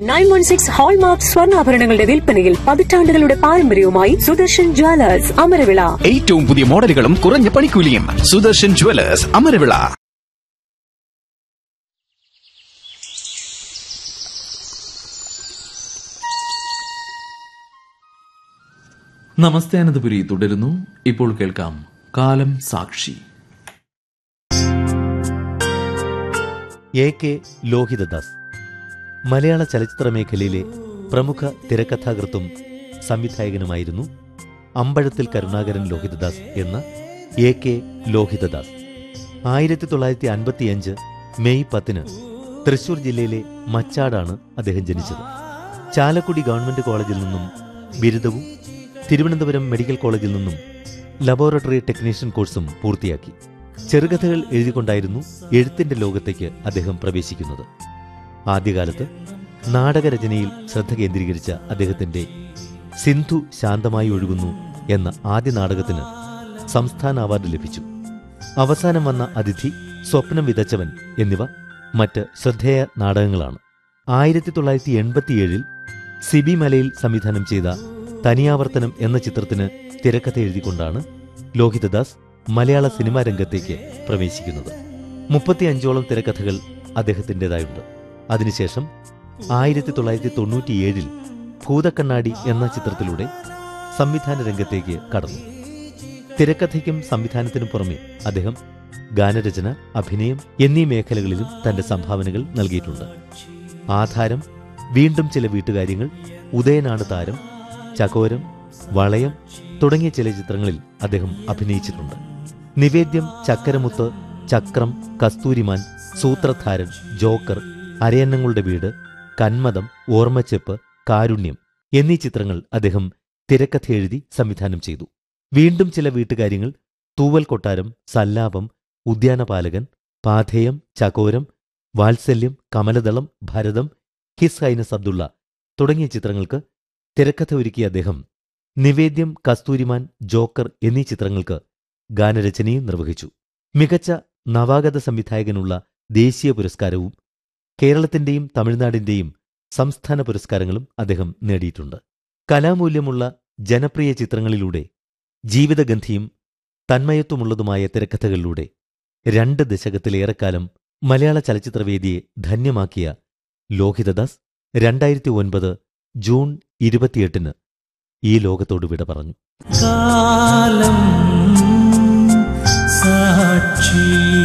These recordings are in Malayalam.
നയൻ വൺ സിക്സ് ഹോൾമാർക്ക് സ്വർണ്ണാഭരണങ്ങളുടെ വിൽപ്പനയിൽ പതിറ്റാണ്ടുകളുടെ പാരമ്പര്യവുമായി സുദർശൻ ജ്വല്ലേഴ്സ് അമരവിള ഏറ്റവും പുതിയ മോഡലുകളും കുറഞ്ഞ പണിക്കൂലിയും സുദർശൻ ജുവലേഴ്സ് അമരവിള നമസ്തേ അനന്തപുരി തുടരുന്നു ഇപ്പോൾ കേൾക്കാം കാലം സാക്ഷി എ കെ ലോഹിതദാസ് മലയാള ചലച്ചിത്ര മേഖലയിലെ പ്രമുഖ തിരക്കഥാകൃത്തും സംവിധായകനുമായിരുന്നു അമ്പഴത്തിൽ കരുണാകരൻ ലോഹിതദാസ് എന്ന എ കെ ലോഹിതദാസ് ആയിരത്തി തൊള്ളായിരത്തി അൻപത്തിയഞ്ച് മെയ് പത്തിന് തൃശൂർ ജില്ലയിലെ മച്ചാടാണ് അദ്ദേഹം ജനിച്ചത് ചാലക്കുടി ഗവൺമെന്റ് കോളേജിൽ നിന്നും ബിരുദവും തിരുവനന്തപുരം മെഡിക്കൽ കോളേജിൽ നിന്നും ലബോറട്ടറി ടെക്നീഷ്യൻ കോഴ്സും പൂർത്തിയാക്കി ചെറുകഥകൾ എഴുതിക്കൊണ്ടായിരുന്നു എഴുത്തിന്റെ ലോകത്തേക്ക് അദ്ദേഹം പ്രവേശിക്കുന്നത് ആദ്യകാലത്ത് നാടകരചനയിൽ ശ്രദ്ധ കേന്ദ്രീകരിച്ച അദ്ദേഹത്തിന്റെ സിന്ധു ശാന്തമായി ഒഴുകുന്നു എന്ന ആദ്യ നാടകത്തിന് സംസ്ഥാന അവാർഡ് ലഭിച്ചു അവസാനം വന്ന അതിഥി സ്വപ്നം വിതച്ചവൻ എന്നിവ മറ്റ് ശ്രദ്ധേയ നാടകങ്ങളാണ് ആയിരത്തി തൊള്ളായിരത്തി എൺപത്തിയേഴിൽ സിബി മലയിൽ സംവിധാനം ചെയ്ത തനിയാവർത്തനം എന്ന ചിത്രത്തിന് തിരക്കഥ എഴുതിക്കൊണ്ടാണ് ലോഹിതദാസ് മലയാള സിനിമാ രംഗത്തേക്ക് പ്രവേശിക്കുന്നത് മുപ്പത്തിയഞ്ചോളം തിരക്കഥകൾ അദ്ദേഹത്തിൻ്റെതായുണ്ട് അതിനുശേഷം ആയിരത്തി തൊള്ളായിരത്തി തൊണ്ണൂറ്റിയേഴിൽ ഭൂതക്കണ്ണാടി എന്ന ചിത്രത്തിലൂടെ സംവിധാന രംഗത്തേക്ക് കടന്നു തിരക്കഥയ്ക്കും സംവിധാനത്തിനും പുറമെ അദ്ദേഹം ഗാനരചന അഭിനയം എന്നീ മേഖലകളിലും തന്റെ സംഭാവനകൾ നൽകിയിട്ടുണ്ട് ആധാരം വീണ്ടും ചില വീട്ടുകാര്യങ്ങൾ ഉദയനാണ് താരം ചകോരം വളയം തുടങ്ങിയ ചില ചിത്രങ്ങളിൽ അദ്ദേഹം അഭിനയിച്ചിട്ടുണ്ട് നിവേദ്യം ചക്കരമുത്ത് ചക്രം കസ്തൂരിമാൻ സൂത്രധാരൻ ജോക്കർ അരയന്നങ്ങളുടെ വീട് കന്മദം ഓർമ്മച്ചെപ്പ് കാരുണ്യം എന്നീ ചിത്രങ്ങൾ അദ്ദേഹം തിരക്കഥ എഴുതി സംവിധാനം ചെയ്തു വീണ്ടും ചില വീട്ടുകാര്യങ്ങൾ തൂവൽ കൊട്ടാരം സല്ലാപം ഉദ്യാനപാലകൻ പാഥേയം ചകോരം വാത്സല്യം കമലദളം ഭരതം ഹിസ് ഹൈനസ് അബ്ദുള്ള തുടങ്ങിയ ചിത്രങ്ങൾക്ക് തിരക്കഥ ഒരുക്കിയ അദ്ദേഹം നിവേദ്യം കസ്തൂരിമാൻ ജോക്കർ എന്നീ ചിത്രങ്ങൾക്ക് ഗാനരചനയും നിർവഹിച്ചു മികച്ച നവാഗത സംവിധായകനുള്ള ദേശീയ പുരസ്കാരവും കേരളത്തിന്റെയും തമിഴ്നാടിന്റെയും സംസ്ഥാന പുരസ്കാരങ്ങളും അദ്ദേഹം നേടിയിട്ടുണ്ട് കലാമൂല്യമുള്ള ജനപ്രിയ ചിത്രങ്ങളിലൂടെ ജീവിതഗന്ധിയും തന്മയത്വമുള്ളതുമായ തിരക്കഥകളിലൂടെ രണ്ട് ദശകത്തിലേറെക്കാലം മലയാള ചലച്ചിത്രവേദിയെ ധന്യമാക്കിയ ലോഹിതദാസ് രണ്ടായിരത്തി ഒൻപത് ജൂൺ ഇരുപത്തിയെട്ടിന് ഈ ലോകത്തോട് വിട പറഞ്ഞു കാലം സാക്ഷി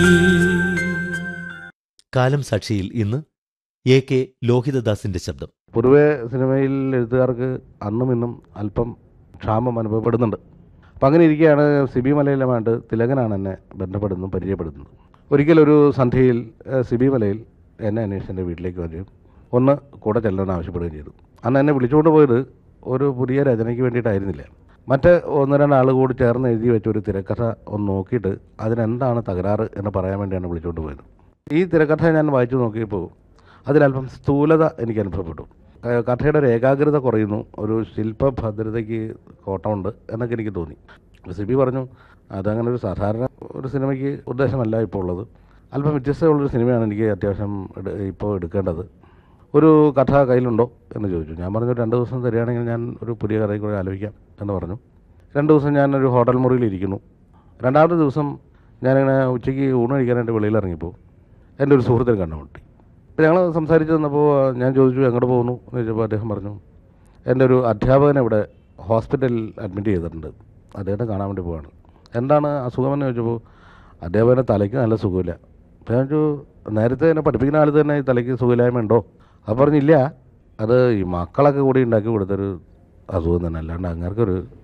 കാലം സാക്ഷിയിൽ ഇന്ന് എ കെ ലോഹിതദാസിന്റെ ശബ്ദം പൊതുവെ സിനിമയിൽ എഴുത്തുകാർക്ക് അന്നും ഇന്നും അല്പം ക്ഷാമം അനുഭവപ്പെടുന്നുണ്ട് അപ്പം അങ്ങനെ ഇരിക്കുകയാണ് സിബി മലയിലുമായിട്ട് തിലകനാണ് എന്നെ ബന്ധപ്പെടുന്നതും പരിചയപ്പെടുത്തുന്നത് ഒരിക്കലൊരു സന്ധ്യയിൽ ഏഹ്, സിബി മലയിൽ എന്നെ അന്വേഷിച്ച് എൻ്റെ വീട്ടിലേക്ക് വരികയും ഒന്ന് കൂടെ ചെല്ലണമെന്ന് ആവശ്യപ്പെടുകയും ചെയ്തു അന്ന് എന്നെ വിളിച്ചുകൊണ്ട് പോയത് ഒരു പുതിയ രചനയ്ക്ക് വേണ്ടിയിട്ടായിരുന്നില്ല മറ്റ് ഒന്ന് രണ്ട് ആൾ കൂടി ചേർന്ന് എഴുതി വെച്ച ഒരു തിരക്കഥ ഒന്ന് നോക്കിയിട്ട് അതിനെന്താണ് തകരാറ് എന്ന് പറയാൻ വേണ്ടിയാണ് വിളിച്ചുകൊണ്ട് പോയത് ഈ തിരക്കഥ ഞാൻ വായിച്ചു നോക്കിയപ്പോൾ അതിലല്പം സ്ഥൂലത എനിക്ക് അനുഭവപ്പെട്ടു ക- കഥയുടെ ഒരു ഏകാഗ്രത കുറയുന്നു ഒരു ശില്പഭദ്രതയ്ക്ക് കോട്ടമുണ്ട് എന്നൊക്കെ എനിക്ക് തോന്നി അപ്പോൾ സിബി പറഞ്ഞു അതങ്ങനെ ഒരു സാധാരണ ഒരു സിനിമയ്ക്ക് ഉദ്ദേശമല്ല ഇപ്പോൾ ഉള്ളത് അല്പം വ്യത്യസ്തമുള്ളൊരു സിനിമയാണ് എനിക്ക് അത്യാവശ്യം എടു- ഇപ്പോൾ എടുക്കേണ്ടത് ഒരു കഥ കയ്യിലുണ്ടോ എന്ന് ചോദിച്ചു ഞാൻ പറഞ്ഞു രണ്ട് ദിവസം തരികയാണെങ്കിൽ ഞാൻ ഒരു പുതിയ കഥയിൽ കൂടെ ആലോചിക്കാം എന്ന് പറഞ്ഞു രണ്ട് ദിവസം ഞാൻ ഒരു ഹോട്ടൽ മുറിയിൽ ഇരിക്കുന്നു രണ്ടാമത്തെ ദിവസം ഞാനിങ്ങനെ ഉച്ചയ്ക്ക് ഊണ് കഴിക്കാനായിട്ട് വെളിയിൽ ഇറങ്ങിയപ്പോൾ എൻ്റെ ഒരു സുഹൃത്തിനെ കണ്ടുമുട്ടി അപ്പോൾ ഞങ്ങൾ സംസാരിച്ച് വന്നപ്പോൾ ഞാൻ ചോദിച്ചു എങ്ങോട്ട് പോകുന്നു എന്ന് ചോദിച്ചപ്പോൾ അദ്ദേഹം പറഞ്ഞു എൻ്റെ ഒരു അധ്യാപകനെ ഇവിടെ ഹോസ്പിറ്റലിൽ അഡ്മിറ്റ് ചെയ്തിട്ടുണ്ട് അദ്ദേഹത്തെ കാണാൻ വേണ്ടി പോവാണ് എന്താണ് അസുഖമെന്ന് ചോദിച്ചപ്പോൾ അദ്ദേഹത്തിൻ്റെ തലയ്ക്ക് നല്ല സുഖമില്ല അപ്പോൾ ഞാൻ ചോദിച്ചു നേരത്തെ എന്നെ പഠിപ്പിക്കുന്ന കാലത്ത് തന്നെ ഈ തലയ്ക്ക് സുഖമില്ലായ്മ ഉണ്ടോ അപ്പോൾ പറഞ്ഞില്ല അത് ഈ മക്കളൊക്കെ കൂടി ഉണ്ടാക്കി കൊടുത്തൊരു അസുഖം തന്നെ അല്ലാണ്ട് അങ്ങനൊരു